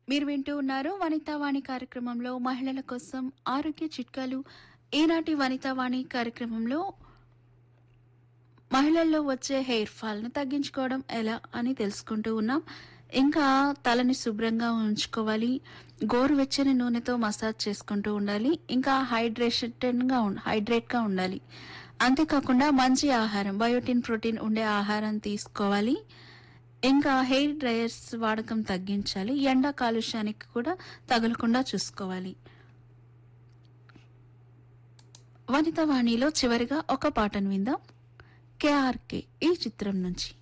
మీరు వింటూ ఉన్నారు వనితావాణి కార్యక్రమంలో మహిళల కోసం ఆరోగ్య చిట్కాలు ఈనాటి వనితావాణి కార్యక్రమంలో మహిళల్లో వచ్చే హెయిర్ ఫాల్ ను తగ్గించుకోవడం ఎలా అని తెలుసుకుంటూ ఉన్నాం ఇంకా తలని శుభ్రంగా ఉంచుకోవాలి గోరువెచ్చని నూనెతో మసాజ్ చేసుకుంటూ ఉండాలి ఇంకా హైడ్రేషన్ గా హైడ్రేట్ గా ఉండాలి అంతేకాకుండా మంచి ఆహారం బయోటిన్ ప్రోటీన్ ఉండే ఆహారం తీసుకోవాలి ఇంకా హెయిర్ డ్రయర్స్ వాడకం తగ్గించాలి ఎండ కాలుష్యానికి కూడా తగలకుండా చూసుకోవాలి వనిత వాణిలో చివరిగా ఒక పాటను విందాం కేఆర్కే ఈ చిత్రం నుంచి